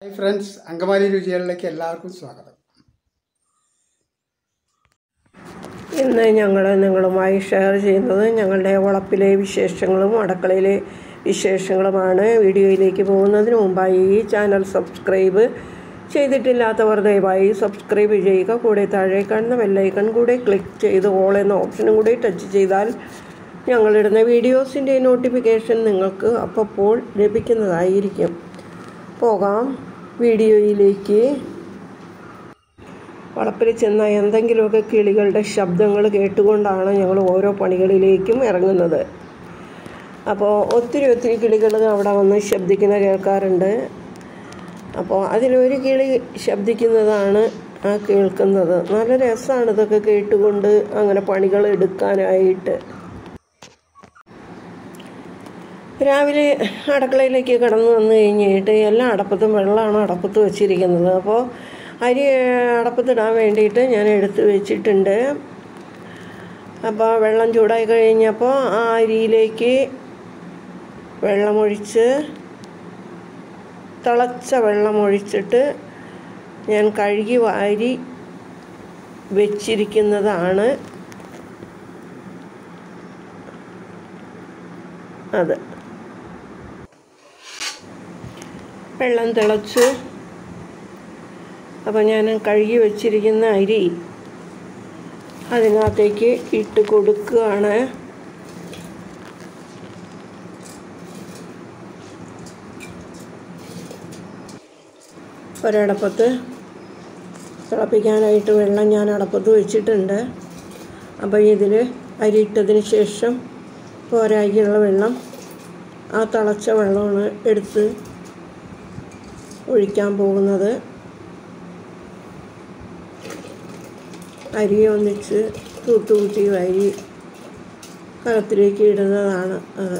Hi friends Angamaly രുചികളിലേക്ക് എല്ലാവർക്കും സ്വാഗതം ഇന്ന് ഞങ്ങൾ നിങ്ങളുമായി ഷെയർ ചെയ്യുന്നത് ഞങ്ങളുടെ വളപ്പിലെ വിശേഷങ്ങളും അടുക്കളയിലെ വിശേഷങ്ങളുമാണ് വീഡിയോയിലേക്ക് പോകുന്നതിന് മുമ്പായി ഈ ചാനൽ സബ്സ്ക്രൈബ് ചെയ്തിട്ടില്ലാത്തവർ ദയവായി സബ്സ്ക്രൈബ് ചെയ്യുക കൂടെ താഴെ കാണുന്ന ബെല്ലൈക്കൺ കൂടെ ക്ലിക്ക് ചെയ്ത് ഓൾ എന്ന ഓപ്ഷനും കൂടി ടച്ച് ചെയ്താൽ ഞങ്ങളിടുന്ന വീഡിയോസിൻ്റെ നോട്ടിഫിക്കേഷൻ നിങ്ങൾക്ക് അപ്പോൾ ലഭിക്കുന്നതായിരിക്കും പോകാം വീഡിയോയിലേക്ക് വളപ്പിൽ ചെന്ന എന്തെങ്കിലുമൊക്കെ കിളികളുടെ ശബ്ദങ്ങൾ കേട്ടുകൊണ്ടാണ് ഞങ്ങൾ ഓരോ പണികളിലേക്കും ഇറങ്ങുന്നത് അപ്പോൾ ഒത്തിരി ഒത്തിരി കിളികൾ അവിടെ വന്ന് ശബ്ദിക്കുന്ന കേൾക്കാറുണ്ട് അപ്പോൾ അതിലൊരു കിളി ശബ്ദിക്കുന്നതാണ് ആ കേൾക്കുന്നത് നല്ല രസമാണ് ഇതൊക്കെ കേട്ടുകൊണ്ട് അങ്ങനെ പണികൾ എടുക്കാനായിട്ട് രാവിലെ അടുക്കളയിലേക്ക് കടന്നു വന്നു കഴിഞ്ഞിട്ട് എല്ലാ അടപ്പത്തും വെള്ളമാണ് അടപ്പത്ത് വെച്ചിരിക്കുന്നത് അപ്പോൾ അരി അടപ്പത്തിടാൻ വേണ്ടിയിട്ട് ഞാൻ എടുത്ത് വെച്ചിട്ടുണ്ട് അപ്പോൾ വെള്ളം ചൂടായി കഴിഞ്ഞപ്പോൾ ആ അരിയിലേക്ക് വെള്ളമൊഴിച്ച് തിളച്ച വെള്ളമൊഴിച്ചിട്ട് ഞാൻ കഴുകി വാരി വെച്ചിരിക്കുന്നതാണ് അത് വെള്ളം തിളച്ചു അപ്പോൾ ഞാൻ കഴുകി വെച്ചിരിക്കുന്ന അരി അതിനകത്തേക്ക് ഇട്ട് കൊടുക്കുകയാണ് ഒരടപ്പത്ത് തിളപ്പിക്കാനായിട്ട് വെള്ളം ഞാൻ അടപ്പത്ത് വെച്ചിട്ടുണ്ട് അപ്പോൾ ഇതിൽ അരി ഇട്ടതിന് ശേഷം പോരായിക്കുള്ള വെള്ളം ആ തിളച്ച വെള്ളമാണ് എടുത്ത് ഒഴിക്കാൻ പോകുന്നത് അരി ഒന്നിച്ച് തൂത്തുകൂട്ടി അരി കലത്തിലേക്ക് ഇടുന്നതാണ് അത്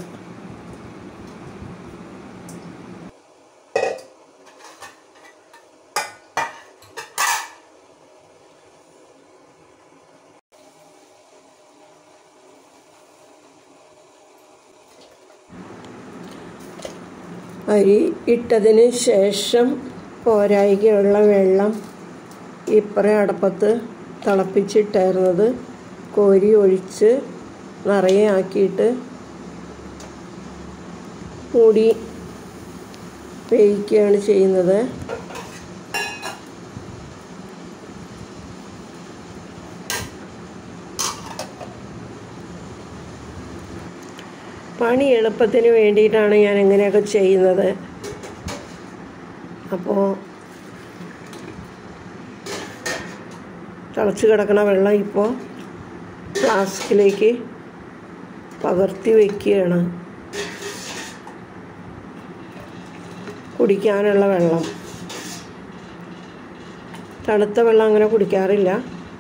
അരി ഇട്ടതിന് ശേഷം പോരായികയുള്ള വെള്ളം ഇപ്പറേ അടപ്പത്ത് തിളപ്പിച്ചിട്ടായിരുന്നത് കോരി ഒഴിച്ച് നിറയെ ആക്കിയിട്ട് മൂടി വേവിക്കുകയാണ് ചെയ്യുന്നത് പണി എളുപ്പത്തിന് വേണ്ടിയിട്ടാണ് ഞാൻ ഇങ്ങനെയൊക്കെ ചെയ്യുന്നത് അപ്പോൾ തിളച്ച് കിടക്കണ വെള്ളം ഇപ്പോൾ ഫ്ലാസ്കിലേക്ക് പകർത്തി വയ്ക്കുകയാണ് കുടിക്കാനുള്ള വെള്ളം തണുത്ത വെള്ളം അങ്ങനെ കുടിക്കാറില്ല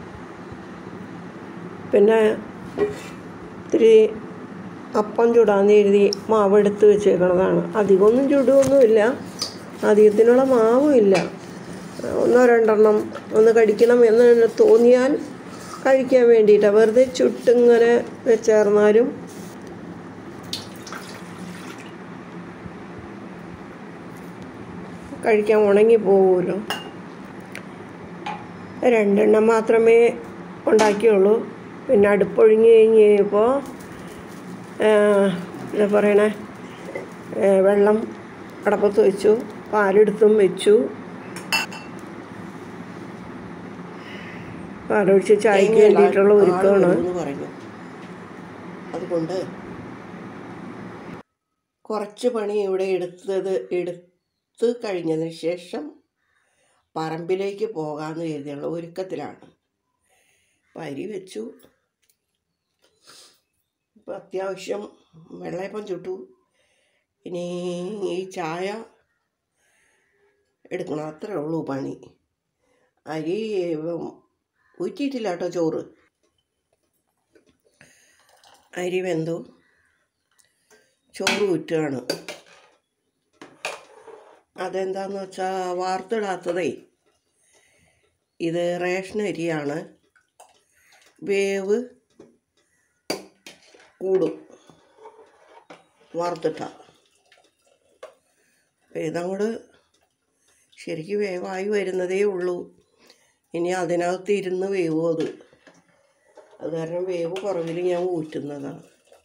പിന്നെ ഇത്തിരി അപ്പം ചുടാന്ന് എഴുതി മാവ് എടുത്ത് വെച്ചേക്കണതാണ് അധികമൊന്നും ചുടുകയൊന്നുമില്ല അധികത്തിനുള്ള മാവും ഇല്ല ഒന്നോ രണ്ടെണ്ണം ഒന്ന് കടിക്കണം എന്ന് തോന്നിയാൽ കഴിക്കാൻ വേണ്ടിയിട്ടാണ് വെറുതെ ചുട്ടിങ്ങനെ വെച്ചേർന്നാലും കഴിക്കാൻ ഉണങ്ങി പോകുമല്ലോ രണ്ടെണ്ണം മാത്രമേ ഉണ്ടാക്കിയുള്ളൂ പിന്നെ അടുപ്പൊഴിഞ്ഞ് കഴിഞ്ഞ് കഴിയുമ്പോൾ എന്താ പറയണേ വെള്ളം അടപ്പത്ത് വെച്ചു പാലെടുത്തും വെച്ചു പാലൊഴിച്ച് ചായക്ക് വേണ്ടിയിട്ടുള്ള ഒരുക്കമാണ് പറഞ്ഞു അതുകൊണ്ട് കുറച്ച് പണി ഇവിടെ എടുത്തത് എടുത്ത് കഴിഞ്ഞതിന് ശേഷം പറമ്പിലേക്ക് പോകാമെന്ന് കരുതിയുള്ള ഒരുക്കത്തിലാണ് അപ്പം അരി വെച്ചു ഇപ്പം അത്യാവശ്യം വെള്ളയപ്പം ചുട്ടു ഇനി ഈ ചായ എടുക്കണം അത്രേ ഉള്ളൂ പണി അരി ഊറ്റിയിട്ടില്ല കേട്ടോ ചോറ് അരി വെന്തു ചോറ് ഊറ്റുകയാണ് അതെന്താന്ന് വെച്ചാൽ വാർത്തിടാത്തതേ ഇത് റേഷൻ അരിയാണ് വേവ് കൂടും വാർത്തിട്ട ഇതങ്ങോട്ട് ശരിക്കും വേവായി വരുന്നതേ ഉള്ളൂ ഇനി അതിനകത്ത് ഇരുന്ന് വേവും അത് അത് കാരണം വേവ് കുറവിൽ ഞാൻ ഊറ്റുന്നതാണ്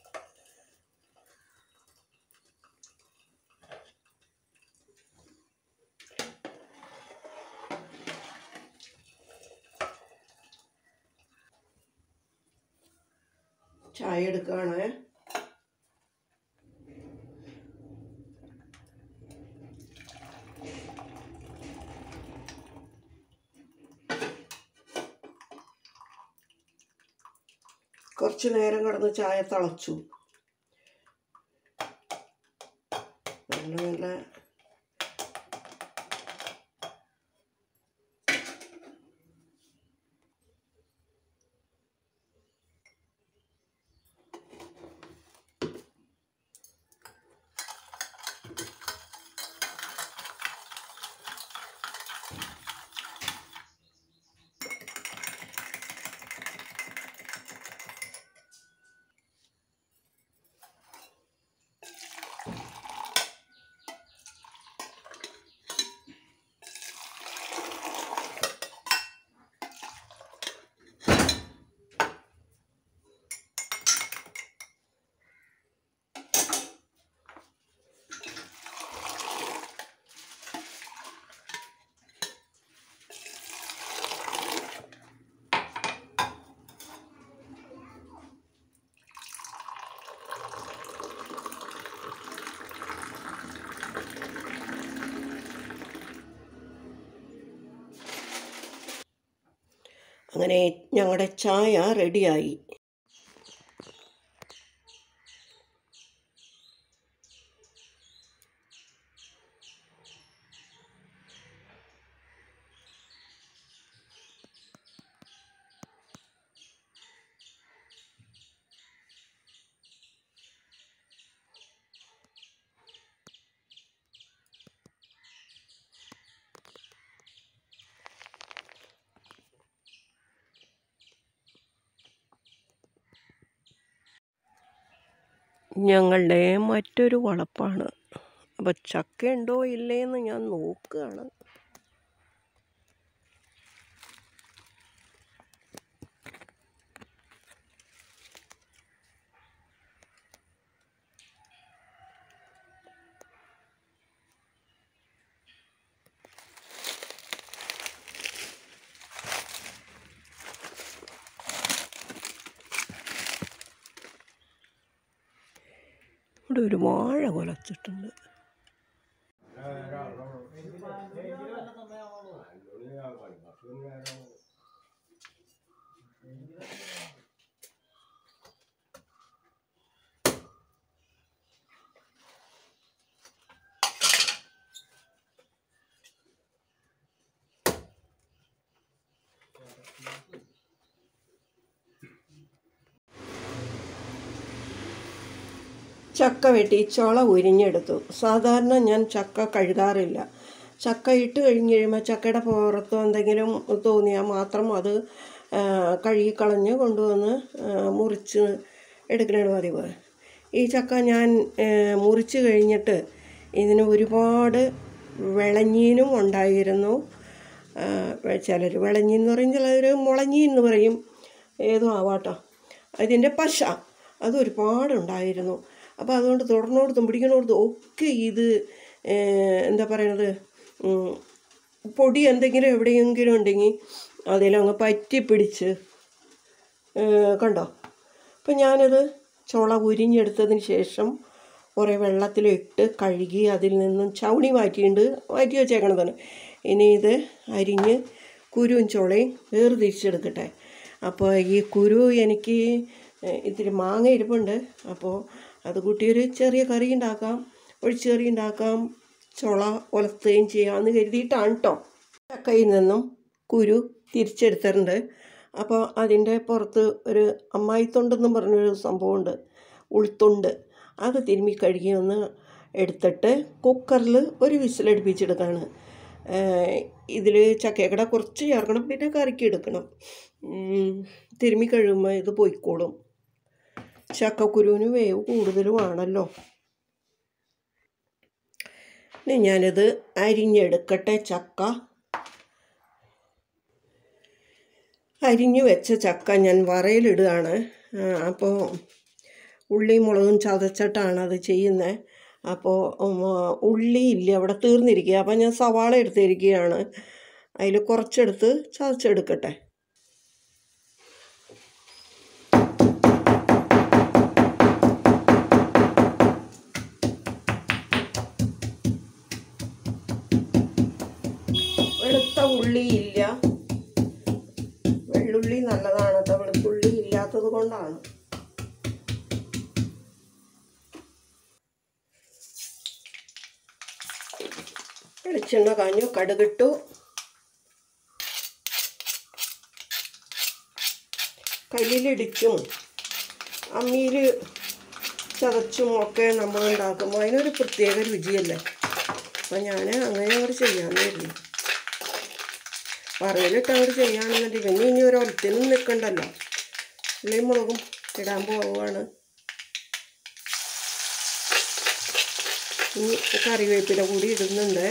ചായ എടുക്കുകയാണ് കുറച്ച് നേരം കിടന്ന് ചായ തിളച്ചു നല്ല നല്ല അങ്ങനെ ഞങ്ങളുടെ ചായ റെഡിയായി ഞങ്ങളുടെ മറ്റൊരു വളപ്പാണ് അപ്പോൾ ചക്ക ഉണ്ടോ ഇല്ലേന്ന് ഞാൻ നോക്കുകയാണ് ഇവിടെ ഒരു വാഴ കുലച്ചിട്ടുണ്ട് ചക്ക വെട്ടി ചുള ഉരിഞ്ഞെടുത്തു സാധാരണ ഞാൻ ചക്ക കഴുകാറില്ല ചക്ക ഇട്ട് കഴിഞ്ഞ് കഴിയുമ്പോൾ ചക്കയുടെ പുറത്തോ എന്തെങ്കിലും തോന്നിയാൽ മാത്രം അത് ആ, കഴുകിക്കളഞ്ഞ് കൊണ്ടുവന്ന് ആ, മുറിച്ച് എടുക്കണ പതിവ് ഈ ചക്ക ഞാൻ ആ, മുറിച്ച് കഴിഞ്ഞിട്ട് ഇതിന് ഒരുപാട് വിളഞ്ഞീനും ഉണ്ടായിരുന്നു ചിലർ വിളഞ്ഞി എന്ന് പറയും ചിലർ മുളഞ്ഞി എന്ന് പറയും ഏതും ആവാട്ടോ അതിൻ്റെ പശ അത് ഒരുപാടുണ്ടായിരുന്നു അപ്പോൾ അതുകൊണ്ട് തുടർന്നോടത്തും പിടിക്കണോടത്തും ഒക്കെ ഇത് ഏഹ്, എന്താ പറയണത് ഉം, പൊടി എന്തെങ്കിലും എവിടെയെങ്കിലും ഉണ്ടെങ്കിൽ അതിലങ്ങ് പറ്റി പിടിച്ച് ഏഹ്, കണ്ടോ അപ്പം ഞാനത് ചുള ഉരിഞ്ഞെടുത്തതിന് ശേഷം കുറേ വെള്ളത്തിലിട്ട് കഴുകി അതിൽ നിന്നും ചവണി മാറ്റിയിട്ടുണ്ട് മാറ്റി വെച്ചേക്കണതാണ് ഇനി ഇത് അരിഞ്ഞ് കുരുവും ചുളയും വേർതിരിച്ചെടുക്കട്ടെ അപ്പോൾ ഈ കുരു എനിക്ക് ഏഹ്, ഇത്തിരി മാങ്ങ ഇരിപ്പുണ്ട് അപ്പോൾ അത് കൂട്ടി ഒരു ചെറിയ കറി ഉണ്ടാക്കാം ഒഴിച്ചുകറി ഉണ്ടാക്കാം ചുള ഉലത്തുകയും ചെയ്യാമെന്ന് കരുതിയിട്ടാണ് കേട്ടോ ചക്കയിൽ നിന്നും കുരു തിരിച്ചെടുത്തിട്ടുണ്ട് അപ്പോൾ അതിൻ്റെ പുറത്ത് ഒരു അമ്മായിത്തൊണ്ടെന്നും പറഞ്ഞൊരു സംഭവമുണ്ട് ഉൾത്തൊണ്ട് അത് തിരുമ്മി കഴുകി ഒന്ന് എടുത്തിട്ട് കുക്കറിൽ ഒരു വിസിലടുപ്പിച്ചെടുക്കുകയാണ് ഇതിൽ ചക്കയക്കട കുറച്ച് ചേർക്കണം പിന്നെ കറിക്ക് എടുക്കണം ഉം, തിരുമ്മി കഴിയുമ്പോൾ ഇത് പൊയ്ക്കോളും ചക്കക്കുരുവിന് വേവ് കൂടുതലുമാണല്ലോ ഇനി ഞാനിത് അരിഞ്ഞെടുക്കട്ടെ ചക്ക അരിഞ്ഞു വെച്ച ചക്ക ഞാൻ വറയിലിടുകയാണ് അപ്പോൾ ഉള്ളിയും മുളകും ചതച്ചിട്ടാണ് അത് ചെയ്യുന്നത് അപ്പോൾ ഉള്ളി ഇല്ല അവിടെ തീർന്നിരിക്കുക അപ്പോൾ ഞാൻ സവാള എടുത്തിരിക്കുകയാണ് അതിൽ കുറച്ചെടുത്ത് ചതച്ചെടുക്കട്ടെ വെളുത്ത ഉള്ളി ഇല്ല വെള്ളുള്ളി നല്ലതാണ് കേട്ടോ വെളുത്തുള്ളി ഇല്ലാത്തത് കൊണ്ടാണ് വെളിച്ചെണ്ണ കാഞ്ഞു കടുകിട്ടു കല്ലിലിടിച്ചും അമ്മിയിൽ ചതച്ചും ഒക്കെ നമ്മൾ ഉണ്ടാക്കുമ്പോൾ അതിനൊരു പ്രത്യേക രുചിയല്ലേ അപ്പം ഞാൻ അങ്ങനെ അങ്ങോട്ട് ചെയ്യാമെന്ന് കരുതി പറയലിട്ട് അങ്ങോട്ട് ചെയ്യാണെന്നുണ്ടെങ്കിൽ പിന്നെ ഇനി ഒരു ഒലത്തിനും നിൽക്കണ്ടല്ലോ ഉള്ളിയും മുളകും ഇടാൻ പോവുകയാണ് ഇനി കറിവേപ്പില കൂടി ഇടുന്നുണ്ട്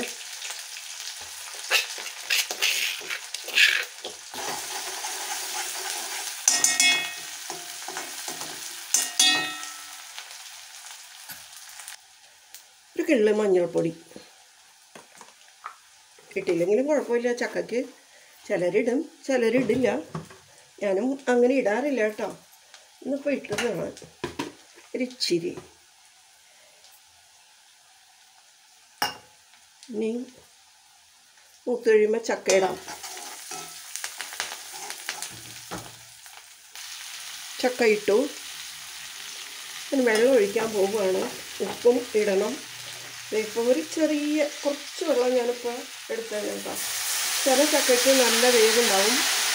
ഒരു കിള്ളി മഞ്ഞൾപ്പൊടി കിട്ടിയില്ലെങ്കിലും കുഴപ്പമില്ല ചക്കയ്ക്ക് ചിലരിടും ചിലരിടില്ല ഞാനും അങ്ങനെ ഇടാറില്ല കേട്ടോ ഇന്നിപ്പോൾ ഇട്ടതാണ് ഒരു ഇച്ചിരി ഇനി മൂത്ത് കഴിയുമ്പോൾ ചക്ക ഇടാം ചക്ക ഇട്ടു ഇനി വെള്ളം ഒഴിക്കാൻ പോവുകയാണ് ഉപ്പും ഇടണം ഇപ്പോൾ ഒരു ചെറിയ കുറച്ച് വെള്ളം ഞാനിപ്പോൾ എടുത്തത് കേട്ടോ ചില ചക്കയ്ക്ക് നല്ല വേവുണ്ടാവും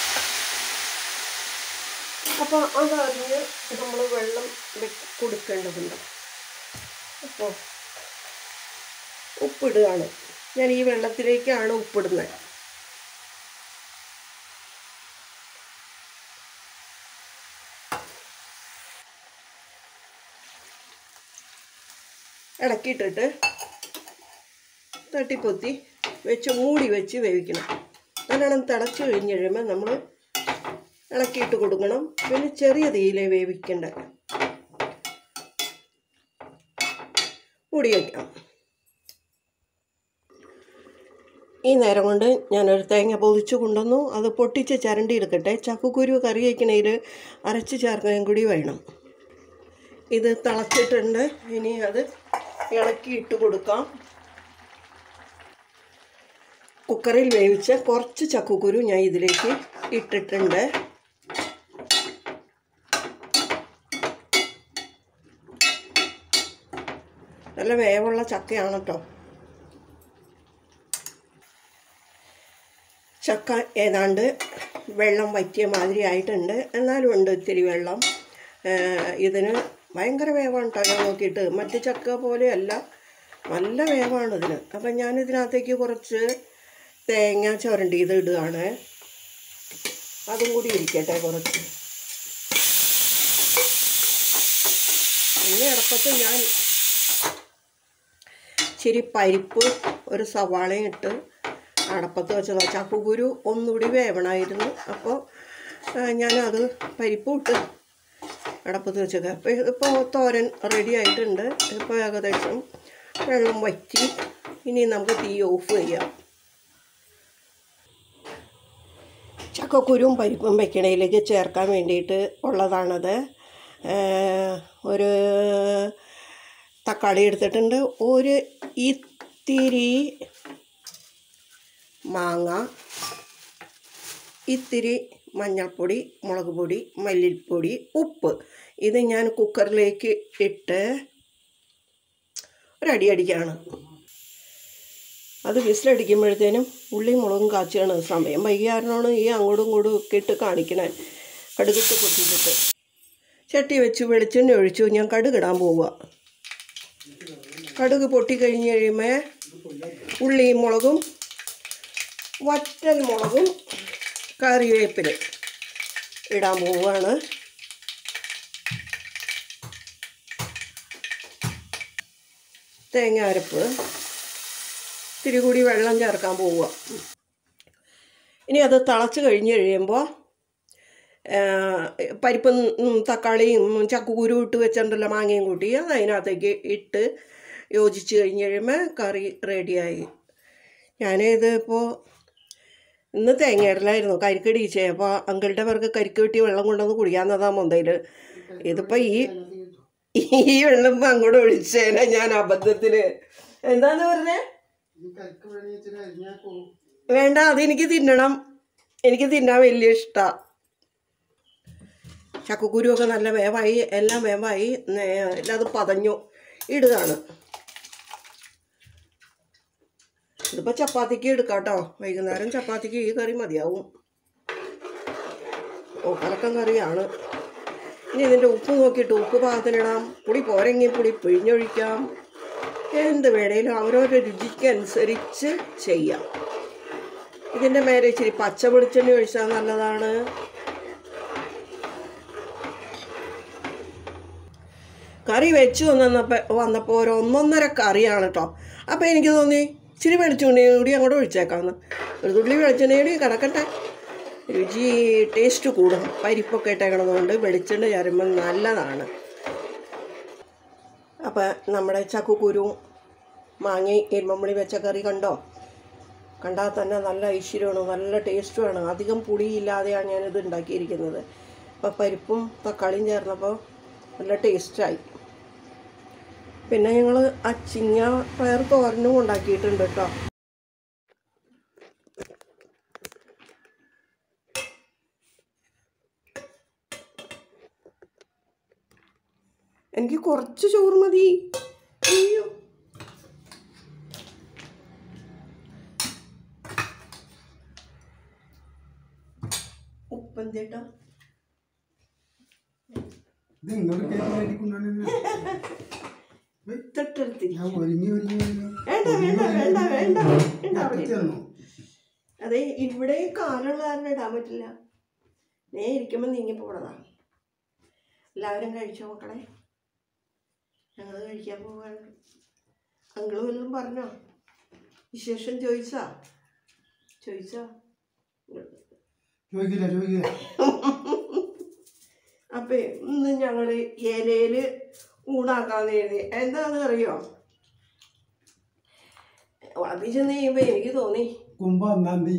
അപ്പോൾ അതറിഞ്ഞ് നമ്മൾ വെള്ളം വെ- കൊടുക്കേണ്ടതുണ്ട് അപ്പോൾ ഉപ്പിടുകയാണ് ഞാൻ ഈ വെള്ളത്തിലേക്കാണ് ഉപ്പിടുന്നത് ഇളക്കിയിട്ടിട്ട് തട്ടിപ്പൊത്തി വെച്ച് മൂടി വെച്ച് വേവിക്കണം നല്ലോണം തിളച്ച് കഴിഞ്ഞ് കഴിയുമ്പോൾ നമ്മൾ ഇളക്കിയിട്ട് കൊടുക്കണം പിന്നെ ചെറിയ തീയിലേ വേവിക്കേണ്ട മൂടി വയ്ക്കാം ഈ നേരം കൊണ്ട് ഞാനൊരു തേങ്ങ പൊതിച്ച് കൊണ്ടുവന്നു അത് പൊട്ടിച്ച് ചരണ്ടി എടുക്കട്ടെ ചക്കക്കുരു കറി വയ്ക്കണതിൽ അരച്ച് ചേർക്കാനും കൂടി വേണം ഇത് തിളച്ചിട്ടുണ്ട് ഇനി അത് ഇളക്കി ഇട്ട് കൊടുക്കാം കുക്കറിൽ വേവിച്ച കുറച്ച് ചക്കക്കുരു ഞാൻ ഇതിലേക്ക് ഇട്ടിട്ടുണ്ട് നല്ല വേവുള്ള ചക്കയാണ് കേട്ടോ ചക്ക ഏതാണ്ട് വെള്ളം വറ്റിയ മാതിരി ആയിട്ടുണ്ട് എന്നാലും ഉണ്ട് ഇത്തിരി വെള്ളം ഏഹ് ഇതിന് ഭയങ്കര വേവാണ് കേട്ടോ ഞാൻ നോക്കിയിട്ട് മറ്റ് ചക്ക പോലെയല്ല നല്ല വേവാണ് ഇതിന് അപ്പം ഞാൻ ഇതിനകത്തേക്ക് കുറച്ച് തേങ്ങ ചുരണ്ടി ഇത് ഇടുകയാണ് അതും കൂടി ഇരിക്കട്ടെ കുറച്ച് പിന്നെ അടപ്പത്ത് ഞാൻ ഇച്ചിരി പരിപ്പ് ഒരു സവാളയും ഇട്ട് അടപ്പത്ത് വെച്ചതാണ് ചക്കുകുരു ഒന്നുകൂടി വേവണമായിരുന്നു അപ്പോൾ ഞാനത് പരിപ്പ് ഇട്ട് അടപ്പത്ത് വെച്ചേക്കാം അപ്പോൾ ഇപ്പോൾ തോരൻ റെഡി ആയിട്ടുണ്ട് ഇപ്പോൾ ഏകദേശം വെള്ളം വറ്റി ഇനി നമുക്ക് തീ ഓഫ് ചെയ്യാം ചക്കക്കുരുവും പരിപ്പും വെക്കണയിലേക്ക് ചേർക്കാൻ വേണ്ടിയിട്ട് ഉള്ളതാണത് ഏഹ് ഒരു തക്കാളി എടുത്തിട്ടുണ്ട് ഒരു ഇത്തിരി മാങ്ങ ഇത്തിരി മഞ്ഞൾപ്പൊടി മുളക് പൊടി മല്ലിപ്പൊടി ഉപ്പ് ഇത് ഞാൻ കുക്കറിലേക്ക് ഇട്ട് ഒരടി അടിക്കാണ് അത് വിസിലടിക്കുമ്പോഴത്തേനും ഉള്ളിയും മുളകും കാച്ചിയാണ് സമയം വൈകിയാരണമാണ് ഈ അങ്ങോട്ടും ഇങ്ങോട്ടും ഒക്കെ ഇട്ട് കാണിക്കണേ കടുകിട്ട് പൊട്ടിച്ചിട്ട് ചട്ടി വെച്ച് വെളിച്ചെണ്ണ ഒഴിച്ചു ഞാൻ കടുകിടാൻ പോവുക കടുക് പൊട്ടിക്കഴിഞ്ഞ് കഴിയുമ്പോൾ ഉള്ളിയും മുളകും വറ്റൽ മുളകും കറിവേപ്പില ഇടാൻ പോവുകയാണ് തേങ്ങ അരപ്പ് ഇത്തിരി കൂടി വെള്ളം ചേർക്കാൻ പോവുക ഇനി അത് തിളച്ച് കഴിഞ്ഞ് കഴിയുമ്പോൾ പരിപ്പും ഉം, തക്കാളിയും ഉം, ചക്കക്കുരു ഇട്ട് വെച്ചിട്ടുണ്ടല്ലോ മാങ്ങയും കൂട്ടി അത് അതിനകത്തേക്ക് ഇട്ട് യോജിച്ച് കഴിഞ്ഞ് കഴിയുമ്പോൾ കറി റെഡിയായി ഞാനിത് ഇപ്പോൾ ഇന്ന് തേങ്ങയിടലായിരുന്നു കരിക്കടി അപ്പോൾ അങ്കിളുടെ പേർക്ക് കരിക്ക് കിട്ടി വെള്ളം കൊണ്ടുവന്ന് കുടിക്കാന്നതാ മൊന്തയിൽ ഇതിപ്പോൾ ഈ ഈ വെള്ളം ഇപ്പം അങ്ങോട്ട് ഒഴിച്ചേനെ ഞാൻ അബദ്ധത്തിൽ എന്താന്ന് പറഞ്ഞേ ഈ കരിക്ക് വേണിച്ചിട്ട് അരിഞ്ഞാൽ പോകും വേണ്ട അതെനിക്ക് തിന്നണം എനിക്ക് തിന്നാൻ വലിയ ഇഷ്ടമാണ് ചക്കക്കുരുവൊക്കെ നല്ല വേവായി എല്ലാം വേവായി നേ- എല്ലാം അത് പതഞ്ഞു ഇടുകയാണ് ഇതിപ്പോൾ ചപ്പാത്തിക്ക് എടുക്കാം കേട്ടോ വൈകുന്നേരം ചപ്പാത്തിക്ക് ഈ കറി മതിയാവും ഓ കലക്കം കറിയാണ് ഇനി ഇതിൻ്റെ ഉപ്പ് നോക്കിയിട്ട് ഉപ്പ് പാകത്തിനിടാം പുളി പോരെങ്കിൽ പുളി പിഴിഞ്ഞൊഴിക്കാം എന്ത് വേണേലും അവരവരുടെ രുചിക്കനുസരിച്ച് ചെയ്യാം ഇതിൻ്റെ മേലെ ഇച്ചിരി പച്ച വെളിച്ചെണ്ണ ഒഴിച്ചാൽ നല്ലതാണ് കറി വെച്ച് വന്നപ്പോൾ വന്നപ്പോൾ ഒരു ഒന്നൊന്നര കറിയാണ് കേട്ടോ അപ്പോൾ എനിക്ക് തോന്നി ഇച്ചിരി വെളിച്ചെണ്ണ കൂടി അങ്ങോട്ട് ഒഴിച്ചേക്കാമെന്ന് ഒരു തുള്ളി വെളിച്ചെണ്ണ കൂടി കിടക്കട്ടെ രുചി ടേസ്റ്റ് കൂടും പരിപ്പൊക്കെ ഇട്ടേക്കണതുകൊണ്ട് വെളിച്ചെണ്ണ ചേരുമ്പോൾ നല്ലതാണ് അപ്പോൾ നമ്മുടെ ചക്കുക്കുരുവും മാങ്ങി എരുമമ്പുളി വെച്ച കറി കണ്ടോ കണ്ടാൽ തന്നെ നല്ല ഐശ്വര്യമാണ് നല്ല ടേസ്റ്റുമാണ് അധികം പുളിയില്ലാതെയാണ് ഞാനിത് ഉണ്ടാക്കിയിരിക്കുന്നത് അപ്പോൾ പരിപ്പും തക്കാളിയും ചേർന്നപ്പോൾ നല്ല ടേസ്റ്റായി പിന്നെ ഞങ്ങൾ അച്ചിങ്ങ പയർ തോരനും ഉണ്ടാക്കിയിട്ടുണ്ട് കേട്ടോ എനിക്ക് കുറച്ച് ചോറ് മതി അയ്യോ ഉപ്പെന്തേട്ടാ ഇത് ഇങ്ങോട്ട് കയറ്റി കയറ്റിക്കൊണ്ടാണ് തൊട്ടടുത്തിരി ഞാൻ ഒരുങ്ങി ഒരുങ്ങി ഒരുങ്ങി വേണ്ട വേണ്ട വേണ്ട വേണ്ട വേണ്ട അവിടെ അറ്റത്ത് തന്നു അതെ ഇവിടെ കാലുള്ള കാരണം ഇടാൻ പറ്റില്ല നേ ഇരിക്കുമ്പോൾ നീങ്ങി പോണതാ എല്ലാവരും കഴിച്ചോ മക്കളെ ഞങ്ങൾ കഴിക്കാൻ പോവാണ് അങ്കിള് വല്ലതും പറഞ്ഞോ വിശേഷം ചോദിച്ചാ ചോദിച്ചാ ചോദിക്കില്ല ചോദിക്കില്ല അപ്പേ ഇന്ന് ഞങ്ങൾ ഇലയിൽ ഊണാക്കാന്ന് എഴുതി എന്താണെന്ന് അറിയോ വളപ്പി ചെന്ന് കഴിയുമ്പോൾ എനിക്ക് തോന്നി കുംഭ ഒന്നാം തീയതി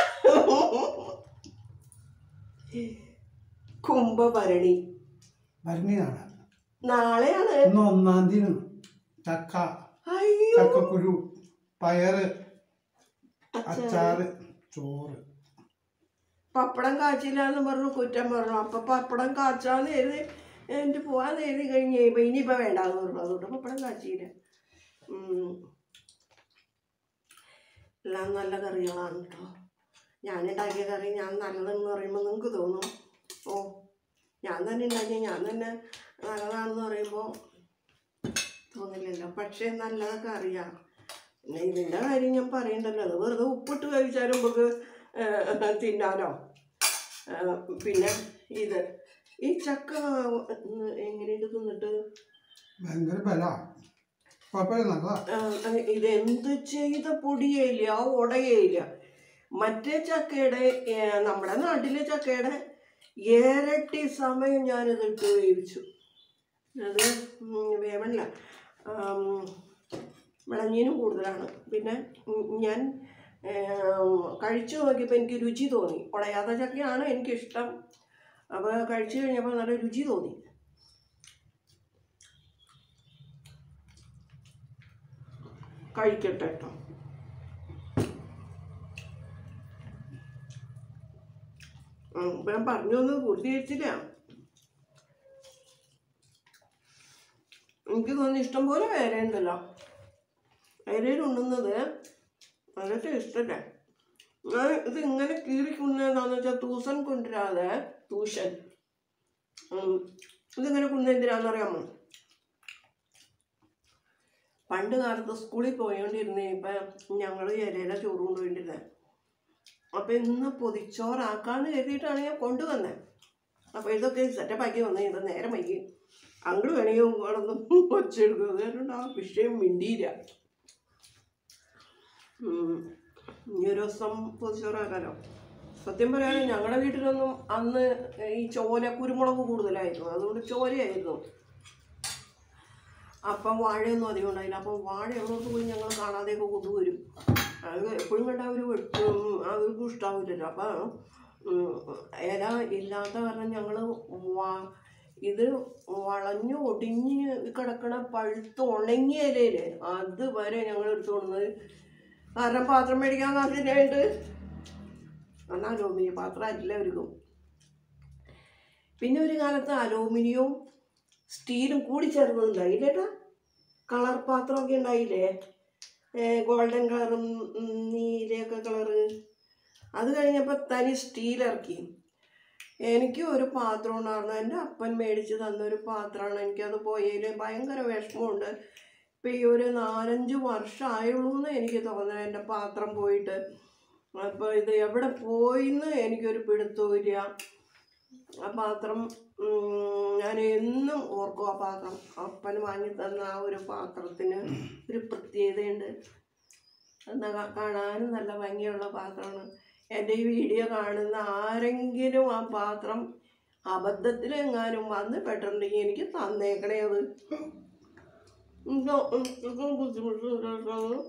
കുംഭഭരണി ഭരണി നാളെ നാളെയാണ് ഇന്ന് ഒന്നാം തീയതി ചക്ക അയ്യോ ചക്കക്കുരു പയറ് അച്ചാറ്. അച്ചാറ് ചോറ് പപ്പടം കാച്ചില്ല എന്ന് പറഞ്ഞു കുറ്റം പറഞ്ഞു അപ്പൊ പപ്പടം കാച്ചാന്ന് എഴുതി എൻ്റെ പോവാന്ന് എഴുതി കഴിഞ്ഞ് കഴിയുമ്പോൾ ഇനിയിപ്പോൾ വേണ്ടാന്ന് പറഞ്ഞു അതുകൊണ്ട് പപ്പടം കാച്ചിയില്ല ഉം. എല്ലാം നല്ല കറികളാണ് കേട്ടോ ഞാനുണ്ടാക്കിയ കറി ഞാൻ നല്ലതെന്ന് പറയുമ്പോൾ നിങ്ങൾക്ക് തോന്നും ഓ ഞാൻ തന്നെ ഉണ്ടാക്കിയ ഞാൻ തന്നെ നല്ലതാണെന്ന് പറയുമ്പോൾ തോന്നില്ലല്ലോ പക്ഷേ നല്ലതൊക്കെ അറിയാം പിന്നെ ഇതിൻ്റെ കാര്യം ഞാൻ പറയണ്ടല്ലോ അത് വെറുതെ ഉപ്പിട്ട് കഴിച്ചാലും നമുക്ക് ഏഹ്, തിന്നാലോ ഏഹ്, പിന്നെ ഇത് ഈ ചക്ക ഉം, എങ്ങനെയുണ്ട് തിന്നിട്ട് ഭയങ്കര ബല കുഴപ്പമില്ല നല്ലതാ ഏഹ്, ഇത് എന്ത് ചെയ്ത പൊടിയേയില്ല ഉടയേയില്ല മറ്റേ ചക്കയുടെ ഏഹ്, നമ്മുടെ നാട്ടിലെ ചക്കയുടെ ഇരട്ടി സമയം ഞാനിത് ഇട്ട് വേവിച്ചു അത് ഉം, വേവണില്ല ആം, വിളഞ്ഞീനും കൂടുതലാണ് പിന്നെ ഉം, ഞാൻ ഏം, കഴിച്ചു നോക്കിയപ്പോൾ എനിക്ക് രുചി തോന്നി ഉടയാത്ത ചക്കയാണ് എനിക്കിഷ്ടം അപ്പോൾ കഴിച്ചു കഴിഞ്ഞപ്പോൾ നല്ല രുചി തോന്നി കഴിക്കട്ടെ കേട്ടോ ഉം, ഇപ്പൊ ഞാൻ പറഞ്ഞൊന്നും പൂർത്തീകരിച്ചില്ല എനിക്ക് തോന്നി ഇഷ്ടം പോലെ വേറെ ഉണ്ടല്ലോ വേരയിൽ ഉണ്ണുന്നത് നല്ല ടേസ്റ്റല്ലേ ഞാൻ ഇത് ഇങ്ങനെ കീറി കുന്നതാന്ന് വെച്ചാൽ തൂസൻ കൊണ്ടുവരാതെ തൂഷൻ ഉം. ഇതിങ്ങനെ കുന്ന എന്തിനാണെന്നറിയാമോ പണ്ട് കാലത്ത് സ്കൂളിൽ പോയോണ്ടിരുന്നേ ഇപ്പം ഞങ്ങൾ ഇലയില ചോറ് കൊണ്ടുപോയിട്ടിരുന്നത് അപ്പം ഇന്ന് പൊതിച്ചോറാക്കാന്ന് കരുതിയിട്ടാണ് ഞാൻ കൊണ്ടുവന്നത് അപ്പോൾ ഇതൊക്കെ സെറ്റപ്പാക്കി വന്നു ഇത് നേരെ വൈകി അങ്കിൾ വേണമെങ്കിൽ കിടന്ന് ഒച്ചെടുക്കുന്നത് അതുകൊണ്ട് ആ വിഷയം മിണ്ടിയില്ല ഉം. ഇനി ഒരു ദിവസം പൊതിച്ചോറാക്കാലോ സത്യം പറയാനും ഞങ്ങളുടെ വീട്ടിലൊന്നും അന്ന് ഈ ചോല കുരുമുളക് കൂടുതലായിരുന്നു അതുകൊണ്ട് ചോലയായിരുന്നു അപ്പം വാഴയൊന്നും അധികം ഉണ്ടായില്ല അപ്പം വാഴ എവിടോട്ട് പോയി ഞങ്ങൾ കാണാതെയൊക്കെ കൊണ്ടുവരും അത് എപ്പോഴും കണ്ട അവർ വെട്ടും അവർക്കും ഇഷ്ടാവില്ലല്ലോ അപ്പം ഉം, ഇല ഇല്ലാത്ത കാരണം ഞങ്ങൾ ഇത് വളഞ്ഞു ഒടിഞ്ഞ് കിടക്കണ പഴുത്ത് ഉണങ്ങിയ ഇലയില് അതുവരെ ഞങ്ങൾ എടുത്തു കൊണ്ടുവന്നത് കാരണം പാത്രം മേടിക്കാൻ കാത്തിനായിട്ട് അന്ന് അലൂമിനിയം പാത്രം എല്ലാവർക്കും പിന്നെ ഒരു കാലത്ത് അലൂമിനിയവും സ്റ്റീലും കൂടി ചേർന്നതുണ്ടായില്ലേട്ടാ കളർ പാത്രമൊക്കെ ഉണ്ടായില്ലേ ഗോൾഡൻ കളറും ഉം, നീലയൊക്കെ കളറ് അത് കഴിഞ്ഞപ്പോൾ തനി സ്റ്റീൽ ഇറക്കി എനിക്ക് ഒരു പാത്രം ഉണ്ടായിരുന്നു എൻ്റെ അപ്പൻ മേടിച്ച് തന്നൊരു പാത്രമാണ് എനിക്കത് പോയതിൽ ഭയങ്കര വിഷമമുണ്ട് ഇപ്പം ഈ ഒരു നാലഞ്ച് വർഷമായുള്ളൂ എന്ന് എനിക്ക് തോന്നുന്നത് എൻ്റെ പാത്രം പോയിട്ട് അപ്പോൾ ഇത് എവിടെ പോയിന്ന് എനിക്കൊരു പിടുത്തവും ഇല്ല ആ പാത്രം ഉം, ഞാൻ എന്നും ഓർക്കും ആ പാത്രം അപ്പൻ വാങ്ങി തന്ന ആ ഒരു പാത്രത്തിന് ഒരു പ്രത്യേകതയുണ്ട് എന്താ കാ- കാണാനും നല്ല ഭംഗിയുള്ള പാത്രമാണ് എൻ്റെ ഈ വീഡിയോ കാണുന്ന ആരെങ്കിലും ആ പാത്രം അബദ്ധത്തിലെങ്ങാനും വന്ന് പെട്ടിട്ടുണ്ടെങ്കിൽ എനിക്ക് തന്നേക്കണേ അത് എന്തോ എനിക്കൊക്കെ ബുദ്ധിമുട്ടുണ്ടായിരുന്നു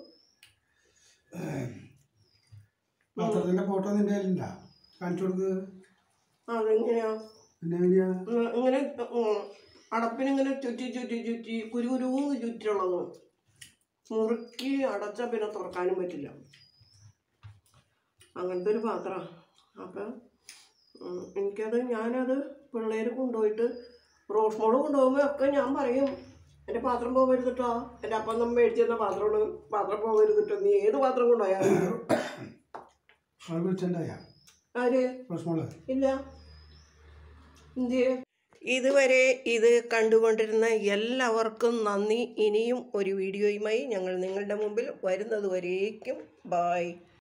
പാത്രത്തിന്റെ ഫോട്ടോ നിന്റെ കയ്യിലുണ്ട കാണിച്ചു കൊടുക്ക് അതെങ്ങനെയാ പിന്നെ എങ്ങനെയാ ഉം, ഇങ്ങനെ ഉം, അടപ്പിനിങ്ങനെ ചുറ്റി ചുറ്റി ചുറ്റി കുരുകുരുന്ന് ചുറ്റുള്ളതും മുറുക്കി അടച്ച പിന്നെ തുറക്കാനും പറ്റില്ല അങ്ങനത്തെ ഒരു പാത്രമാണ് അപ്പം ഉം, എനിക്കത് ഞാനത് പിള്ളേർ കൊണ്ടുപോയിട്ട് റോസ് മോള് കൊണ്ടുപോകുമ്പോൾ ഒക്കെ ഞാൻ പറയും എൻ്റെ പാത്രം പോകരുത് കേട്ടോ എൻ്റെ അപ്പം നമ്മൾ മേടിച്ചു തന്ന പാത്രമാണ് പാത്രം പോകരുത് കേട്ടോ നീ ഏത് പാത്രം കൊണ്ടുപോയാലും അവൾ വിളിച്ചിട്ടുണ്ടായ ആര് പ്രശ്നമുള്ള ഇല്ല എന്തിയെ ഇതുവരെ ഇത് കണ്ടുകൊണ്ടിരുന്ന എല്ലാവർക്കും നന്ദി ഇനിയും ഒരു വീഡിയോയുമായി ഞങ്ങൾ നിങ്ങളുടെ മുമ്പിൽ വരുന്നത് വരേക്കും ബായ്